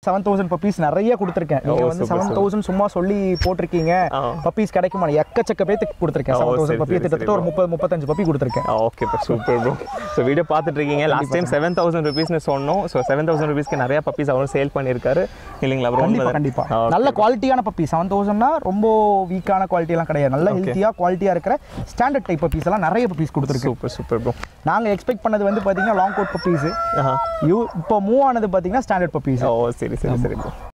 Seven thousand puppies நிறைய கொடுத்துருக்கேன் நீங்க ஓ, வந்து super, செவன் தௌசண்ட் சும்மா சொல்லி போட்டிருக்கீங்க ஆ. பப்பீஸ் கிடைக்குமா எக்கச்சக்க பேத்துக்கு கொடுத்துருக்கேன் ஓ, செவன் சரி, தௌசண்ட் பப்பி சரி, கிட்டத்தட்ட ஒரு முப்பது முப்பத்தஞ்சு பப்பி கொடுத்துருக்கேன் okay bro super bro so video பார்த்துட்டு இருக்கீங்க லாஸ்ட் டைம் செவன் தௌசண்ட் ருபீஸ்னு சொன்னோம் ஸோ செவன் தௌசண்ட் ருபீஸ்க்கு நிறைய பப்பீஸ் அவரும் சேல் பண்ணியிருக்காரு இல்லைங்களா ப்ரோ கண்டிப்பா கண்டிப்பா நல்ல குவாலிட்டியான பப்பி செவன் தௌசண்ட்னா ரொம்ப வீக்கான குவாலிட்டி எல்லாம் கிடையாது நல்ல ஹெல்த்தியா குவாலிட்டியா இருக்கிற ஸ்டாண்டர்ட் டைப் பப்பீஸ் எல்லாம் நிறைய பப்பீஸ் கொடுத்துருக்கு சூப்பர் சூப்பர் ப்ரோ நாங்க எக்ஸ்பெக்ட் பண்ணது வந்து பாத்தீங்கன்னா லாங் கோட் பப்பீஸ் இப்போ மூவ் ஆனது பாத்தீங்கன்னா ஸ்டாண்டர்ட் பப்பீஸ் ஓ சரி சரி சரி ப்ரோ